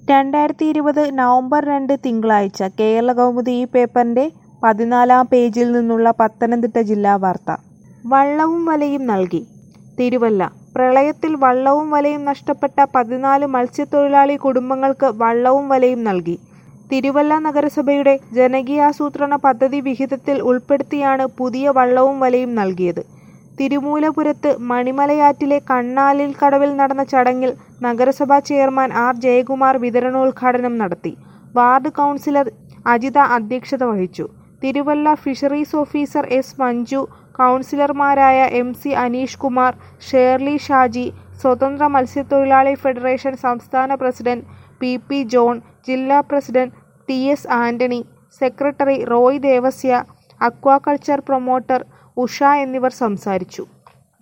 രണ്ടായിരത്തി ഇരുപത് നവംബർ രണ്ട് തിങ്കളാഴ്ച കേരളകൗമുദി ഈ പേപ്പറിന്റെ പതിനാലാം പേജിൽ നിന്നുള്ള പത്തനംതിട്ട ജില്ലാ വാർത്ത വള്ളവും വലയും നൽകി തിരുവല്ല പ്രളയത്തിൽ വള്ളവും വലയും നഷ്ടപ്പെട്ട പതിനാല് മത്സ്യത്തൊഴിലാളി കുടുംബങ്ങൾക്ക് വള്ളവും വലയും നൽകി തിരുവല്ല നഗരസഭയുടെ ജനകീയാസൂത്രണ പദ്ധതി വിഹിതത്തിൽ ഉൾപ്പെടുത്തിയാണ് പുതിയ വള്ളവും വലയും നൽകിയത് തിരുമൂലപുരത്ത് മണിമലയാറ്റിലെ കണ്ണാലിൽ കടവിൽ നടന്ന ചടങ്ങിൽ നഗരസഭാ ചെയർമാൻ ആർ ജയകുമാർ വിതരണോദ്ഘാടനം നടത്തി വാർഡ് കൗൺസിലർ അജിത അധ്യക്ഷത വഹിച്ചു Thiruvalla fisheries officer S Manju കൗൺസിലർമാരായ M C Aneesh Kumar Shirley Shaji സ്വതന്ത്ര മത്സ്യത്തൊഴിലാളി ഫെഡറേഷൻ സംസ്ഥാന പ്രസിഡന്റ് പി പി ജോൺ ജില്ലാ president T S Antony secretary Roy Devasya aquaculture promoter Usha എന്നിവർ സംസാരിച്ചു